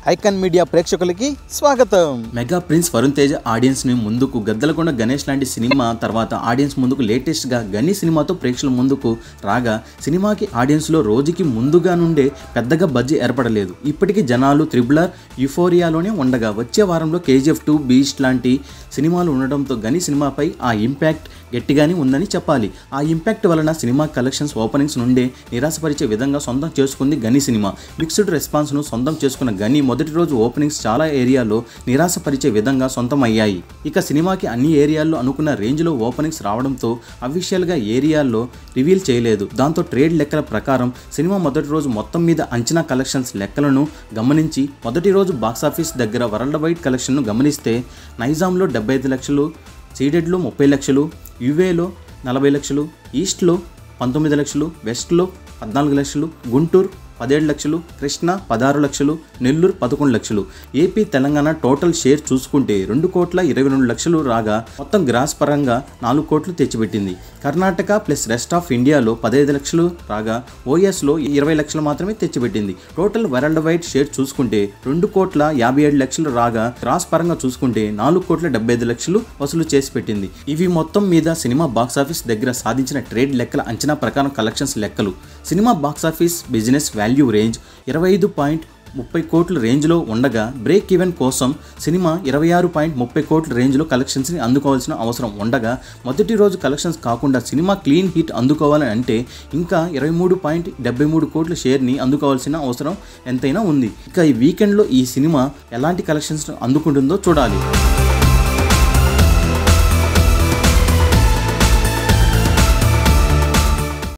icon media ప్రేక్షకులకి స్వాగతం mega prince Varun Tej audience ని ముందుకు గద్దలకొండ గణేష్ లాంటి సినిమా తర్వాత ఆడియన్స్ ముందుకు లేటెస్ట్ గా గని సినిమాతో ప్రేక్షకుల ముందుకు రాగా సినిమాకి ఆడియన్స్ లో రోజుకి ముందుగా నుండే పెద్దగా బజ్జి ఏర్పడలేదు ఇప్పటికీ జనాలు త్రిబులర్ యుఫోరియాలోనే ఉండగా వచ్చే వారంలో కేజీఎఫ్ టూ బీస్ట్ లాంటి సినిమాలు ఉండడంతో గని సినిమాపై ఆ ఇంపాక్ట్ గట్టిగానే ఉందని చెప్పాలి ఆ ఇంపాక్ట్ వలన సినిమా కలెక్షన్స్ ఓపెనింగ్స్ నుండే నిరాశపరిచే విధంగా సొంతం చేసుకుంది గని సినిమా మిక్స్డ్ రెస్పాన్స్ను సొంతం చేసుకున్న గని మొదటి రోజు ఓపెనింగ్స్ చాలా ఏరియాలో నిరాశపరిచే విధంగా సొంతం అయ్యాయి ఇక సినిమాకి అన్ని ఏరియాల్లో అనుకున్న రేంజ్లో ఓపెనింగ్స్ రావడంతో అఫీషియల్గా ఏరియాల్లో రివీల్ చేయలేదు దాంతో ట్రేడ్ లెక్కల ప్రకారం సినిమా మొదటి రోజు మొత్తం మీద అంచనా కలెక్షన్స్ లెక్కలను గమనించి మొదటి రోజు బాక్సాఫీస్ దగ్గర వరల్డ్ వైడ్ కలెక్షన్ను గమనిస్తే నైజాంలో డెబ్బై ఐదు లక్షలు సీడెడ్లో ముప్పై లక్షలు యువేలో నలభై లక్షలు ఈస్ట్లో పంతొమ్మిది లక్షలు వెస్ట్లో పద్నాలుగు లక్షలు గుంటూరు పదిహేడు లక్షలు కృష్ణ పదహారు లక్షలు నెల్లూరు పదకొండు లక్షలు ఏపీ తెలంగాణ టోటల్ షేర్ చూసుకుంటే రెండు కోట్ల ఇరవై రెండు లక్షలు రాగా మొత్తం గ్రాస్ పరంగా నాలుగు కోట్లు తెచ్చిపెట్టింది కర్ణాటక ప్లస్ రెస్ట్ ఆఫ్ ఇండియాలో పదహైదు లక్షలు రాగా ఓఎస్లో ఇరవై లక్షలు మాత్రమే తెచ్చిపెట్టింది టోటల్ వరల్డ్ వైడ్ షేర్ చూసుకుంటే రెండు కోట్ల యాభై ఏడు లక్షలు రాగా గ్రాస్ పరంగా చూసుకుంటే నాలుగు కోట్ల డెబ్బై ఐదు లక్షలు వసూలు చేసి పెట్టింది ఇవి మొత్తం మీద సినిమా బాక్సాఫీస్ దగ్గర సాధించిన ట్రేడ్ లెక్కల అంచనా ప్రకారం కలెక్షన్స్ లెక్కలు cinema box office business value range ఇరవై ఐదు పాయింట్ ముప్పై కోట్ల రేంజ్లో ఉండగా బ్రేక్ ఈవెన్ కోసం సినిమా ఇరవై ఆరు పాయింట్ ముప్పై కోట్ల రేంజ్లో కలెక్షన్స్ని అందుకోవాల్సిన అవసరం ఉండగా మొదటి రోజు కలెక్షన్స్ కాకుండా సినిమా క్లీన్ హిట్ అందుకోవాలని అంటే ఇంకా ఇరవై మూడు పాయింట్ డెబ్బై మూడు కోట్ల షేర్ని అందుకోవాల్సిన అవసరం ఎంతైనా ఉంది ఇక ఈ వీకెండ్లో ఈ సినిమా ఎలాంటి కలెక్షన్స్ అందుకుంటుందో చూడాలి